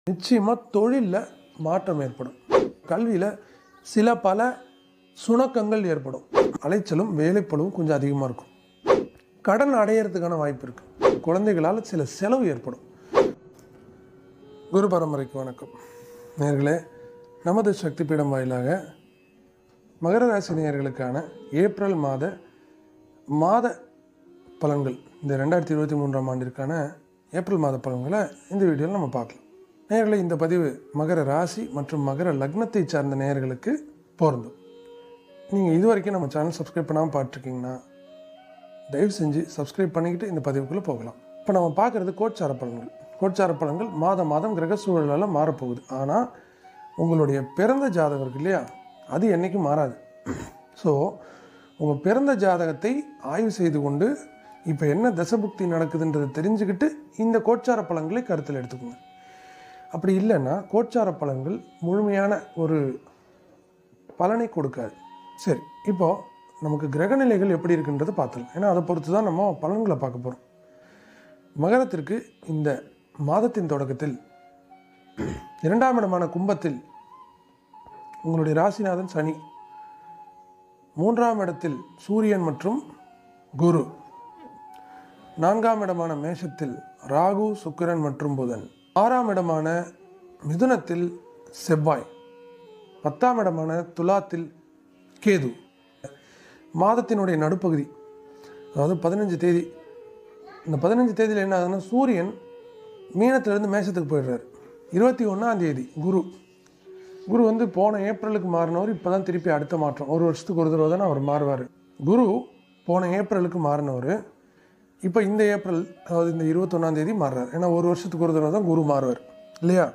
நிச்சயமாக தொழிலில் மாற்றம் ஏற்படும் கல்வியில் சில பல சுணக்கங்கள் ஏற்படும் அலைச்சலும் வேலைப்பளும் கொஞ்சம் அதிகமாக இருக்கும் கடன் அடையிறதுக்கான வாய்ப்பு இருக்குது குழந்தைகளால் சில செலவு ஏற்படும் குரு பரம்பரைக்கு வணக்கம் நேர்களே நமது சக்தி பீடம் வாயிலாக மகர ராசி நேயர்களுக்கான ஏப்ரல் மாத மாத பலன்கள் இந்த ரெண்டாயிரத்தி இருபத்தி மூன்றாம் ஆண்டிற்கான ஏப்ரல் மாத பலன்களை இந்த வீடியோவில் நம்ம பார்க்கலாம் நேயர்களே இந்த பதிவு மகர ராசி மற்றும் மகர லக்னத்தை சார்ந்த நேயர்களுக்கு பொருந்தும் நீங்கள் இது வரைக்கும் நம்ம சேனல் சப்ஸ்கிரைப் பண்ணாமல் பார்த்துருக்கீங்கன்னா தயவு செஞ்சு சப்ஸ்கிரைப் பண்ணிக்கிட்டு இந்த பதிவுக்குள்ளே போகலாம் இப்போ நம்ம பார்க்குறது கோச்சார பலன்கள் கோச்சார பலன்கள் மாதம் மாதம் கிரக சூழலால் மாறப்போகுது ஆனால் உங்களுடைய பிறந்த ஜாதகம் இருக்கு இல்லையா அது என்றைக்கும் மாறாது ஸோ உங்கள் பிறந்த ஜாதகத்தை ஆய்வு செய்து கொண்டு இப்போ என்ன தசபுக்தி நடக்குதுன்றதை தெரிஞ்சுக்கிட்டு இந்த கோச்சார பலன்களை கருத்தில் எடுத்துக்கோங்க அப்படி இல்லைன்னா கோச்சார பலன்கள் முழுமையான ஒரு பலனை கொடுக்காது சரி இப்போ நமக்கு கிரகநிலைகள் எப்படி இருக்குன்றது பார்த்துக்கலாம் ஏன்னா அதை பொறுத்து தான் நம்ம பலன்களை பார்க்க போகிறோம் மகரத்திற்கு இந்த மாதத்தின் தொடக்கத்தில் இரண்டாம் இடமான கும்பத்தில் உங்களுடைய ராசிநாதன் சனி மூன்றாம் இடத்தில் சூரியன் மற்றும் குரு நான்காம் இடமான மேஷத்தில் ராகு சுக்கிரன் மற்றும் புதன் ஆறாம் இடமான மிதுனத்தில் செவ்வாய் பத்தாம் இடமான துலாத்தில் கேது மாதத்தினுடைய நடுப்பகுதி அதாவது பதினஞ்சு தேதி இந்த பதினஞ்சு தேதியில் என்ன ஆகுதுன்னா சூரியன் மீனத்திலிருந்து மேஷத்துக்கு போயிடுறாரு இருபத்தி ஒன்றாம் தேதி குரு குரு வந்து போன ஏப்ரலுக்கு மாறினவர் இப்போ தான் திருப்பி அடுத்த மாற்றம் ஒரு வருஷத்துக்கு ஒரு தடவை தானே அவர் மாறுவார் குரு போன ஏப்ரலுக்கு மாறினவர் இப்போ இந்த ஏப்ரல் அதாவது இந்த இருபத்தொன்னாம் தேதி மாறுறாரு ஏன்னா ஒரு வருஷத்துக்கு ஒரு தடவை தான் குரு மாறுவார் இல்லையா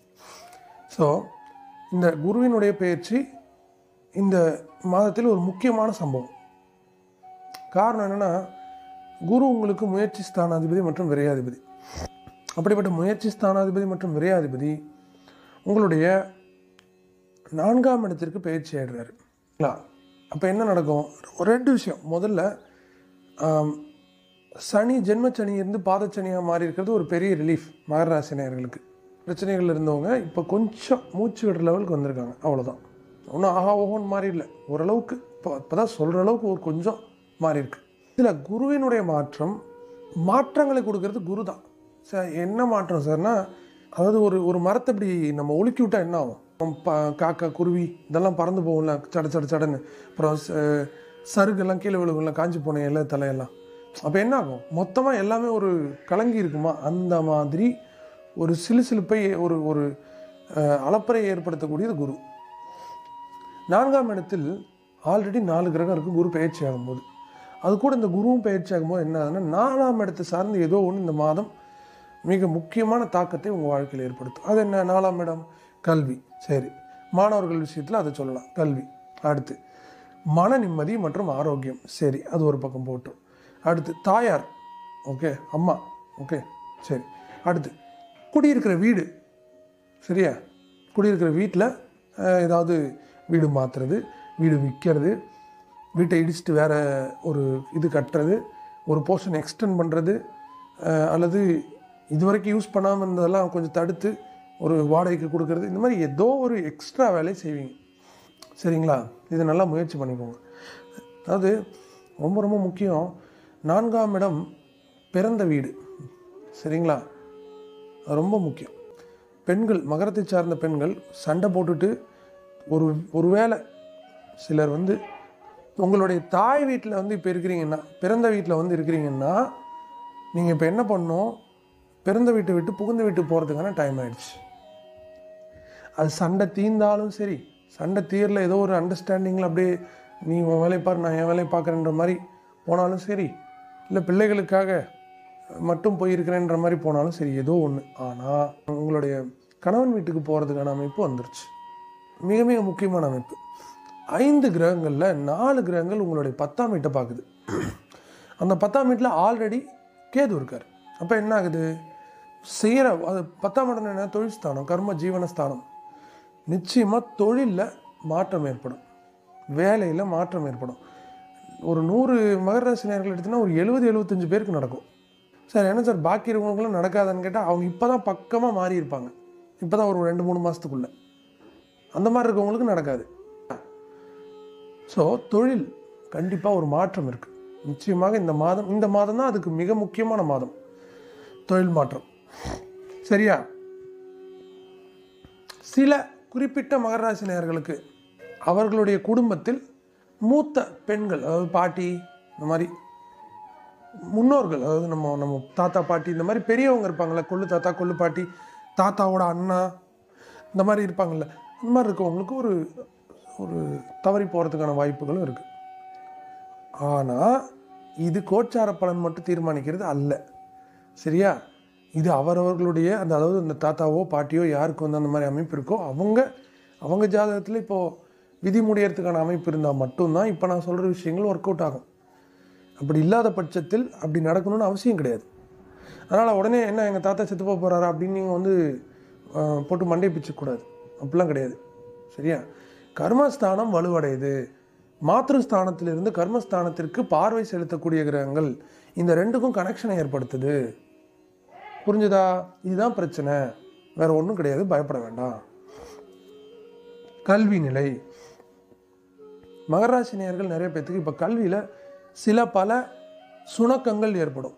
ஸோ இந்த குருவினுடைய பயிற்சி இந்த மாதத்தில் ஒரு முக்கியமான சம்பவம் காரணம் என்னென்னா குரு உங்களுக்கு முயற்சி ஸ்தானாதிபதி மற்றும் விரையாதிபதி அப்படிப்பட்ட முயற்சி ஸ்தானாதிபதி மற்றும் விரையாதிபதி உங்களுடைய நான்காம் இடத்திற்கு பயிற்சி ஆயிடுறாரு அப்போ என்ன நடக்கும் ஒரு ரெண்டு விஷயம் முதல்ல ஆம், சனி ஜென்மச்சனி இருந்து பாதச்சனியாக மாறி இருக்கிறது ஒரு பெரிய ரிலீஃப் மகர ராசினியர்களுக்கு பிரச்சனைகள் இருந்தவங்க இப்போ கொஞ்சம் மூச்சு விடுற லெவலுக்கு வந்திருக்காங்க அவ்வளோதான் ஒன்றும் ஆஹா ஓஹோன்னு மாறி இல்லை ஓரளவுக்கு இப்போ இப்போ தான் சொல்கிற அளவுக்கு ஒரு கொஞ்சம் மாறி இருக்கு இதில் குருவினுடைய மாற்றம் மாற்றங்களை கொடுக்கறது குரு தான் சார் என்ன மாற்றம் சார்னா அதாவது ஒரு ஒரு மரத்தை இப்படி நம்ம ஒழுக்கி விட்டால் என்ன ஆகும் ப காக்கா குருவி இதெல்லாம் பறந்து போகும்ல சட சட சடன்னு அப்புறம் ச- சருகெல்லாம் கீழே விழுகும்ல காஞ்சி போன இலை தலையெல்லாம் அப்போ என்ன ஆகும் மொத்தமாக எல்லாமே ஒரு கலங்கி இருக்குமா அந்த மாதிரி ஒரு சிலுசிலுப்பை ஒரு ஒரு அஹ், அலப்பறை ஏற்படுத்தக்கூடியது குரு நான்காம் இடத்தில் ஆல்ரெடி நாலு கிரகம் இருக்குது குரு பயிற்சி ஆகும்போது அது கூட இந்த குருவும் பயிற்சி ஆகும்போது என்ன ஆகுதுன்னா நாலாம் இடத்தை சார்ந்து ஏதோ ஒன்று இந்த மாதம் மிக முக்கியமான தாக்கத்தை உங்கள் வாழ்க்கையில் ஏற்படுத்தும் அது என்ன நாலாம் இடம் கல்வி சரி மாணவர்கள் விஷயத்தில் அதை சொல்லலாம் கல்வி அடுத்து மன நிம்மதி மற்றும் ஆரோக்கியம் சரி அது ஒரு பக்கம் போட்டோம் அடுத்து தாயார் ஓகே அம்மா ஓகே சரி அடுத்து குடியிருக்கிற வீடு சரியா குடியிருக்கிற வீட்டில் ஏதாவது வீடு மாற்றுறது வீடு விற்கிறது வீட்டை இடிச்சிட்டு வேற ஒரு இது கட்டுறது ஒரு போர்ஷன் எக்ஸ்டெண்ட் பண்ணுறது அல்லது இது வரைக்கும் யூஸ் பண்ணாமல் இருந்ததெல்லாம் கொஞ்சம் தடுத்து ஒரு வாடகைக்கு கொடுக்கறது இந்த மாதிரி ஏதோ ஒரு எக்ஸ்ட்ரா வேலையை செய்வீங்க சரிங்களா இது நல்லா முயற்சி பண்ணிக்கோங்க அதாவது ரொம்ப ரொம்ப முக்கியம் நான்காம் இடம் பிறந்த வீடு சரிங்களா அது ரொம்ப முக்கியம் பெண்கள் மகரத்தை சார்ந்த பெண்கள் சண்டை போட்டுட்டு ஒரு ஒருவேளை சிலர் வந்து உங்களுடைய தாய் வீட்டில் வந்து இப்போ இருக்கிறீங்கன்னா பிறந்த வீட்டில் வந்து இருக்கிறீங்கன்னா நீங்கள் இப்போ என்ன பண்ணணும் பிறந்த வீட்டை விட்டு புகுந்த வீட்டுக்கு போகிறதுக்கான டைம் ஆயிடுச்சு அது சண்டை தீர்ந்தாலும் சரி சண்டை தீரல ஏதோ ஒரு அண்டர்ஸ்டாண்டிங்கில் அப்படியே நீ உன் வேலையை பாரு நான் என் வேலையை பார்க்குறேன்ற மாதிரி போனாலும் சரி இல்லை பிள்ளைகளுக்காக மட்டும் போயிருக்கிறேன்ற மாதிரி போனாலும் சரி ஏதோ ஒன்று ஆனால் உங்களுடைய கணவன் வீட்டுக்கு போகிறதுக்கான அமைப்பு வந்துருச்சு மிக மிக முக்கியமான அமைப்பு ஐந்து கிரகங்களில் நாலு கிரகங்கள் உங்களுடைய பத்தாம் வீட்டை பார்க்குது அந்த பத்தாம் வீட்டில் ஆல்ரெடி கேது இருக்கார் அப்போ என்ன ஆகுது செய்கிற அது பத்தாம் இடம் என்ன தொழில் ஸ்தானம் கர்ம ஜீவன ஸ்தானம் நிச்சயமாக தொழிலில் மாற்றம் ஏற்படும் வேலையில் மாற்றம் ஏற்படும் ஒரு நூறு மகர ராசி நேர்கள் எடுத்தீங்கன்னா ஒரு எழுபது எழுபத்தஞ்சு பேருக்கு நடக்கும் சார் என்ன சார் பாக்கி இருக்கவங்களுக்குலாம் நடக்காதான்னு கேட்டால் அவங்க இப்போ தான் பக்கமாக மாறி இருப்பாங்க இப்போ தான் ஒரு ரெண்டு மூணு மாதத்துக்குள்ளே அந்த மாதிரி இருக்கவங்களுக்கு நடக்காது ஸோ தொழில் கண்டிப்பாக ஒரு மாற்றம் இருக்குது நிச்சயமாக இந்த மாதம் இந்த மாதம் தான் அதுக்கு மிக முக்கியமான மாதம் தொழில் மாற்றம் சரியா சில குறிப்பிட்ட மகர ராசி நேயர்களுக்கு அவர்களுடைய குடும்பத்தில் மூத்த பெண்கள் அதாவது பாட்டி இந்த மாதிரி முன்னோர்கள் அதாவது நம்ம நம்ம தாத்தா பாட்டி இந்த மாதிரி பெரியவங்க இருப்பாங்கள்ல கொள்ளு தாத்தா கொள்ளு பாட்டி தாத்தாவோட அண்ணா இந்த மாதிரி இருப்பாங்கள்ல இந்த மாதிரி இருக்கவங்களுக்கு ஒரு ஒரு தவறி போகிறதுக்கான வாய்ப்புகளும் இருக்குது ஆனால் இது கோச்சார பலன் மட்டும் தீர்மானிக்கிறது அல்ல சரியா இது அவரவர்களுடைய அந்த அதாவது இந்த தாத்தாவோ பாட்டியோ யாருக்கு வந்து அந்த மாதிரி அமைப்பு இருக்கோ அவங்க அவங்க ஜாதகத்தில் இப்போது விதி முடியறதுக்கான அமைப்பு இருந்தால் மட்டும்தான் இப்போ நான் சொல்கிற விஷயங்கள் ஒர்க் அவுட் ஆகும் அப்படி இல்லாத பட்சத்தில் அப்படி நடக்கணும்னு அவசியம் கிடையாது அதனால் உடனே என்ன எங்கள் தாத்தா செத்து போக போகிறாரா அப்படின்னு நீங்கள் வந்து அஹ், போட்டு மண்டை பிச்சுக்கூடாது அப்படிலாம் கிடையாது சரியா கர்மஸ்தானம் வலுவடையுது மாத்திருஸ்தானத்திலிருந்து கர்மஸ்தானத்திற்கு பார்வை செலுத்தக்கூடிய கிரகங்கள் இந்த ரெண்டுக்கும் கனெக்ஷனை ஏற்படுத்துது புரிஞ்சுதா இதுதான் பிரச்சனை வேற ஒன்றும் கிடையாது பயப்பட வேண்டாம் கல்வி நிலை மகராசி நேயர்கள் நிறைய பேர்த்துக்கு இப்போ கல்வியில் சில பல சுணக்கங்கள் ஏற்படும்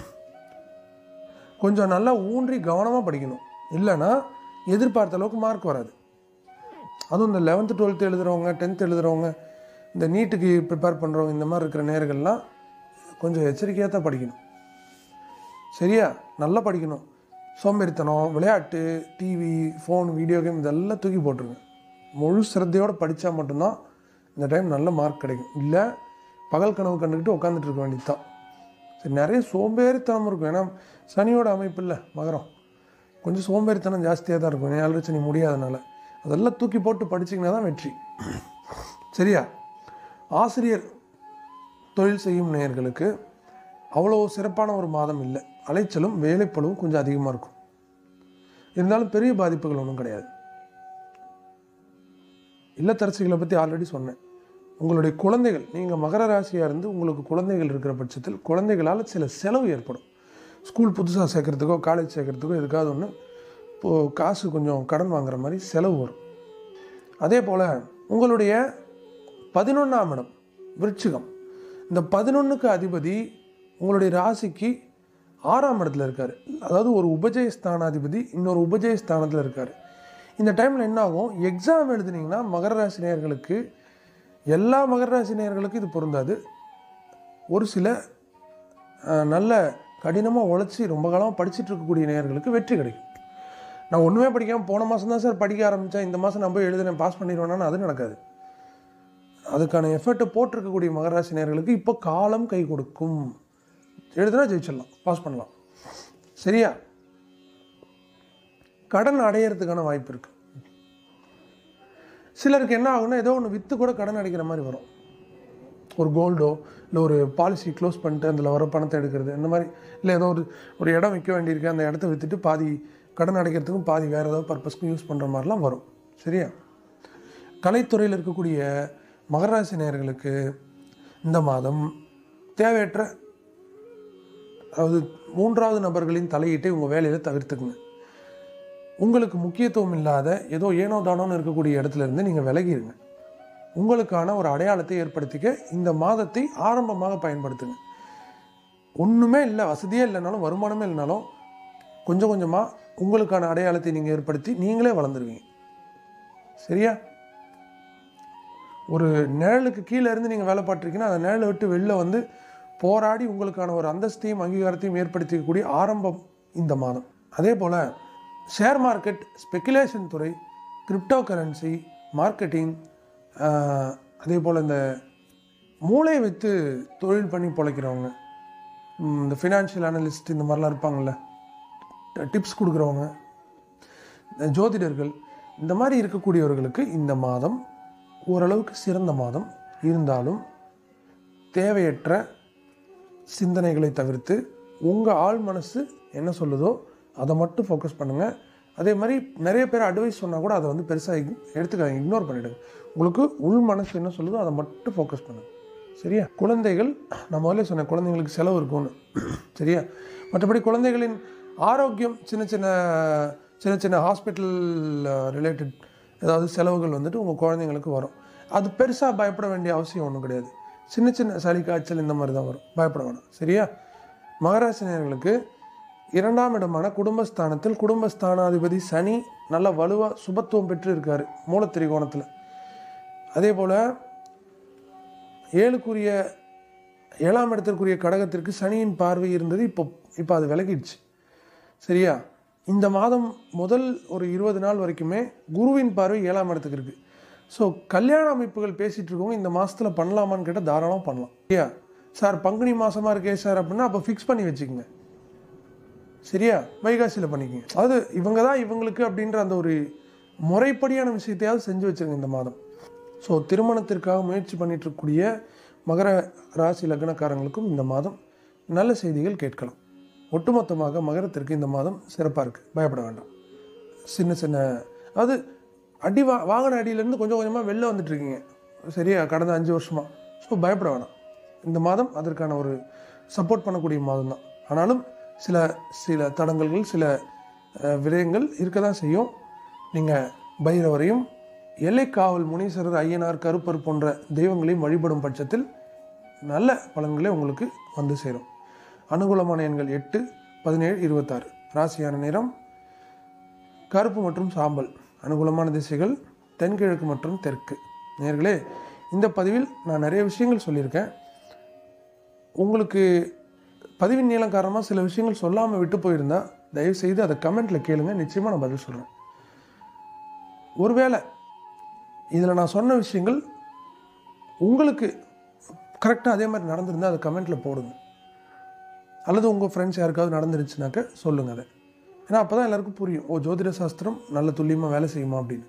கொஞ்சம் நல்லா ஊன்றி கவனமாக படிக்கணும் இல்லைன்னா எதிர்பார்த்த அளவுக்கு மார்க் வராது அதுவும் இந்த லெவன்த்து டுவெல்த்து எழுதுகிறவங்க டென்த் எழுதுகிறவங்க இந்த நீட்டுக்கு ப்ரிப்பேர் பண்ணுறவங்க இந்த மாதிரி இருக்கிற நேர்கள்லாம் கொஞ்சம் எச்சரிக்கையாக தான் படிக்கணும் சரியா நல்லா படிக்கணும் சோம்பேறித்தனம் விளையாட்டு டிவி ஃபோன் வீடியோ கேம் இதெல்லாம் தூக்கி போட்டுருங்க முழு சிரத்தையோடு படித்தா மட்டும்தான் இந்த டைம் நல்ல மார்க் கிடைக்கும் இல்லை பகல் கனவு கண்டுக்கிட்டு உட்காந்துட்டு இருக்க வேண்டியது தான் சரி நிறைய சோம்பேறித்தனம் இருக்கும் ஏன்னா சனியோட அமைப்பு இல்லை மகரம் கொஞ்சம் சோம்பேறித்தனம் ஜாஸ்தியாக தான் இருக்கும் ஏழரை சனி முடியாதனால அதெல்லாம் தூக்கி போட்டு படிச்சிங்கன்னா தான் வெற்றி சரியா ஆசிரியர் தொழில் செய்யும் நேயர்களுக்கு அவ்வளோ சிறப்பான ஒரு மாதம் இல்லை அலைச்சலும் வேலைப்பளுவும் கொஞ்சம் அதிகமாக இருக்கும் இருந்தாலும் பெரிய பாதிப்புகள் ஒன்றும் கிடையாது இல்லத்தரசிகளை பற்றி ஆல்ரெடி சொன்னேன் உங்களுடைய குழந்தைகள் நீங்கள் மகர ராசியாக இருந்து உங்களுக்கு குழந்தைகள் இருக்கிற பட்சத்தில் குழந்தைகளால் சில செலவு ஏற்படும் ஸ்கூல் புதுசாக சேர்க்குறதுக்கோ காலேஜ் சேர்க்குறதுக்கோ எதுக்காவது ஒன்று இப்போது காசு கொஞ்சம் கடன் வாங்குற மாதிரி செலவு வரும் அதே போல் உங்களுடைய பதினொன்றாம் இடம் விருச்சிகம் இந்த பதினொன்றுக்கு அதிபதி உங்களுடைய ராசிக்கு ஆறாம் இடத்துல இருக்கார் அதாவது ஒரு உபஜய ஸ்தானாதிபதி இன்னொரு உபஜய ஸ்தானத்தில் இருக்கார் இந்த டைமில் என்ன ஆகும் எக்ஸாம் எழுதுனீங்கன்னா மகர ராசி நேயர்களுக்கு எல்லா மகர ராசி நேயர்களுக்கும் இது பொருந்தாது ஒரு சில அஹ், நல்ல கடினமாக உழைச்சி ரொம்ப காலமாக படிச்சுட்டு இருக்கக்கூடிய நேயர்களுக்கு வெற்றி கிடைக்கும் நான் ஒன்றுமே படிக்காமல் போன மாதம் தான் சார் படிக்க ஆரம்பித்தேன் இந்த மாதம் நான் போய் எழுதுனேன் பாஸ் பண்ணிடுவேன்னா அது நடக்காது அதுக்கான எஃபர்ட்டை போட்டிருக்கக்கூடிய மகராசி நேயர்களுக்கு இப்போ காலம் கை கொடுக்கும் எழுதுனா ஜெயிச்சிடலாம் பாஸ் பண்ணலாம் சரியா கடன் அடையிறதுக்கான வாய்ப்பு இருக்குது சிலருக்கு என்ன ஆகும்னா ஏதோ ஒன்று விற்று கூட கடன் அடைக்கிற மாதிரி வரும் ஒரு கோல்டோ இல்லை ஒரு பாலிசி க்ளோஸ் பண்ணிட்டு அதில் வர பணத்தை எடுக்கிறது இந்த மாதிரி இல்லை ஏதோ ஒரு ஒரு இடம் விற்க வேண்டியிருக்கு அந்த இடத்த விற்றுட்டு பாதி கடன் அடைக்கிறதுக்கும் பாதி வேறு ஏதாவது பர்பஸ்க்கும் யூஸ் பண்ணுற மாதிரிலாம் வரும் சரியா கலைத்துறையில் இருக்கக்கூடிய மகராசி நேயர்களுக்கு இந்த மாதம் தேவையற்ற அதாவது மூன்றாவது நபர்களின் தலையீட்டை உங்கள் வேலையில் தவிர்த்துக்குங்க உங்களுக்கு முக்கியத்துவம் இல்லாத ஏதோ ஏனோ தானோன்னு இருக்கக்கூடிய இடத்துல இருந்து நீங்கள் விலகிடுங்க உங்களுக்கான ஒரு அடையாளத்தை ஏற்படுத்திக்க இந்த மாதத்தை ஆரம்பமாக பயன்படுத்துங்க ஒன்றுமே இல்லை வசதியே இல்லைனாலும் வருமானமே இல்லைனாலும் கொஞ்சம் கொஞ்சமாக உங்களுக்கான அடையாளத்தை நீங்கள் ஏற்படுத்தி நீங்களே வளர்ந்துருவீங்க சரியா ஒரு நிழலுக்கு கீழே இருந்து நீங்கள் வேலை பார்த்துருக்கீங்கன்னா அந்த நிழலை விட்டு வெளில வந்து போராடி உங்களுக்கான ஒரு அந்தஸ்தையும் அங்கீகாரத்தையும் ஏற்படுத்திக்கக்கூடிய ஆரம்பம் இந்த மாதம் அதே போல் ஷேர் மார்க்கெட் ஸ்பெக்குலேஷன் துறை கிரிப்டோ கரன்சி மார்க்கெட்டிங் அதே போல் இந்த மூளையை வைத்து தொழில் பண்ணி பிழைக்கிறவங்க ம், இந்த ஃபினான்ஷியல் அனலிஸ்ட் இந்த மாதிரிலாம் இருப்பாங்கள்ல டிப்ஸ் கொடுக்குறவங்க ஜோதிடர்கள் இந்த மாதிரி இருக்கக்கூடியவர்களுக்கு இந்த மாதம் ஓரளவுக்கு சிறந்த மாதம் இருந்தாலும் தேவையற்ற சிந்தனைகளை தவிர்த்து உங்கள் ஆள் மனசு என்ன சொல்லுதோ அதை மட்டும் ஃபோக்கஸ் பண்ணுங்கள் அதே மாதிரி நிறைய பேர் அட்வைஸ் சொன்னால் கூட அதை வந்து பெருசாக எடுத்துக்காதீங்க இக்னோர் பண்ணிவிடுங்க உங்களுக்கு உள் மனசு என்ன சொல்லுதோ அதை மட்டும் ஃபோக்கஸ் பண்ணுங்கள் சரியா குழந்தைகள் நான் முதல்ல சொன்னேன் குழந்தைங்களுக்கு செலவு இருக்கும்னு சரியா மற்றபடி குழந்தைகளின் ஆரோக்கியம் சின்ன சின்ன சின்ன சின்ன ஹாஸ்பிட்டல் ரிலேட்டட் ஏதாவது செலவுகள் வந்துட்டு உங்கள் குழந்தைங்களுக்கு வரும் அது பெருசாக பயப்பட வேண்டிய அவசியம் ஒன்றும் கிடையாது சின்ன சின்ன சளி காய்ச்சல் இந்த மாதிரி தான் வரும் பயப்பட வேணாம் சரியா மகராசினியர்களுக்கு இரண்டாம் இடமான குடும்பஸ்தானத்தில் குடும்பஸ்தானாதிபதி சனி நல்ல வலுவாக சுபத்துவம் பெற்று இருக்கார் மூலத்திரிகோணத்தில் அதே போல் ஏழுக்குரிய ஏழாம் இடத்திற்குரிய கடகத்திற்கு சனியின் பார்வை இருந்தது இப்போ இப்போ அது விலகிடுச்சு சரியா இந்த மாதம் முதல் ஒரு இருபது நாள் வரைக்குமே குருவின் பார்வை ஏழாம் இடத்துக்கு இருக்குது ஸோ கல்யாண அமைப்புகள் பேசிகிட்டு இருக்கவங்க இந்த மாதத்தில் பண்ணலாமான்னு கேட்டால் தாராளமாக பண்ணலாம் சரியா சார் பங்குனி மாதமாக இருக்கே சார் அப்படின்னா அப்போ ஃபிக்ஸ் பண்ணி வச்சுக்கோங்க சரியா வைகாசியில் பண்ணிக்கங்க அது இவங்க தான் இவங்களுக்கு அப்படின்ற அந்த ஒரு முறைப்படியான விஷயத்தையாவது செஞ்சு வச்சுருங்க இந்த மாதம் ஸோ திருமணத்திற்காக முயற்சி பண்ணிட்டு இருக்கக்கூடிய மகர ராசி லக்னக்காரங்களுக்கும் இந்த மாதம் நல்ல செய்திகள் கேட்கலாம் ஒட்டுமொத்தமாக மகரத்திற்கு இந்த மாதம் சிறப்பாக இருக்குது பயப்பட வேண்டாம் சின்ன சின்ன அதாவது அடி வா வாங்கின அடியிலேருந்து கொஞ்சம் கொஞ்சமாக வெளில வந்துட்டு இருக்கீங்க சரியா கடந்த அஞ்சு வருஷமாக ஸோ பயப்பட வேணாம் இந்த மாதம் அதற்கான ஒரு சப்போர்ட் பண்ணக்கூடிய மாதம் தான் ஆனாலும் சில சில தடங்கல்கள் சில அஹ், விரயங்கள் இருக்க தான் செய்யும் நீங்கள் பைரவரையும் எல்லைக்காவல் முனீஸ்வரர் ஐயனார் கருப்பர் போன்ற தெய்வங்களையும் வழிபடும் பட்சத்தில் நல்ல பலன்களே உங்களுக்கு வந்து சேரும் அனுகூலமான எண்கள் எட்டு பதினேழு இருபத்தாறு ராசியான நிறம் கருப்பு மற்றும் சாம்பல் அனுகூலமான திசைகள் தென்கிழக்கு மற்றும் தெற்கு நேர்களே இந்த பதிவில் நான் நிறைய விஷயங்கள் சொல்லியிருக்கேன் உங்களுக்கு பதிவின் நீளம் காரணமாக சில விஷயங்கள் சொல்லாமல் விட்டு போயிருந்தா தயவு செய்து அதை கமெண்ட்டில் கேளுங்க நிச்சயமாக நான் பதில் சொல்கிறேன் ஒருவேளை இதில் நான் சொன்ன விஷயங்கள் உங்களுக்கு கரெக்டாக அதே மாதிரி நடந்திருந்தால் அதை கமெண்ட்டில் போடுங்க அல்லது உங்கள் ஃப்ரெண்ட்ஸ் யாருக்காவது நடந்துருச்சுனாக்க சொல்லுங்கள் அதை ஏன்னா அப்போ தான் எல்லாருக்கும் புரியும் ஓ ஜோதிட சாஸ்திரம் நல்ல துல்லியமாக வேலை செய்யுமா அப்படின்னு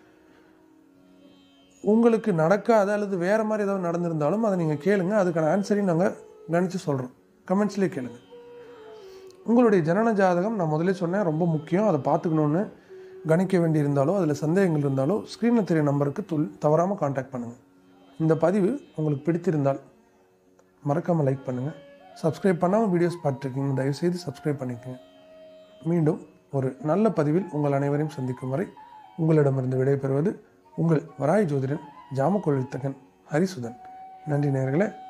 உங்களுக்கு நடக்காத அல்லது வேறு மாதிரி ஏதாவது நடந்திருந்தாலும் அதை நீங்கள் கேளுங்க அதுக்கான ஆன்சரையும் நாங்கள் கணிச்சு சொல்கிறோம் கமெண்ட்ஸ்லேயே கேளுங்க உங்களுடைய ஜனன ஜாதகம் நான் முதல்ல சொன்னேன் ரொம்ப முக்கியம் அதை பார்த்துக்கணுன்னு கணிக்க வேண்டியிருந்தாலோ அதில் சந்தேகங்கள் இருந்தாலோ ஸ்க்ரீனில் தெரிய நம்பருக்கு துல் தவறாமல் காண்டாக்ட் பண்ணுங்கள் இந்த பதிவு உங்களுக்கு பிடித்திருந்தால் மறக்காமல் லைக் பண்ணுங்கள் சப்ஸ்கிரைப் பண்ணாமல் வீடியோஸ் பார்த்துருக்கீங்க தயவுசெய்து சப்ஸ்கிரைப் பண்ணிக்கோங்க மீண்டும் ஒரு நல்ல பதிவில் உங்கள் அனைவரையும் சந்திக்கும் வரை உங்களிடமிருந்து விடைபெறுவது உங்கள் வராய் ஜோதிடன் ஜாமக்கொழுத்தகன் ஹரிசுதன் நன்றி நேயர்களே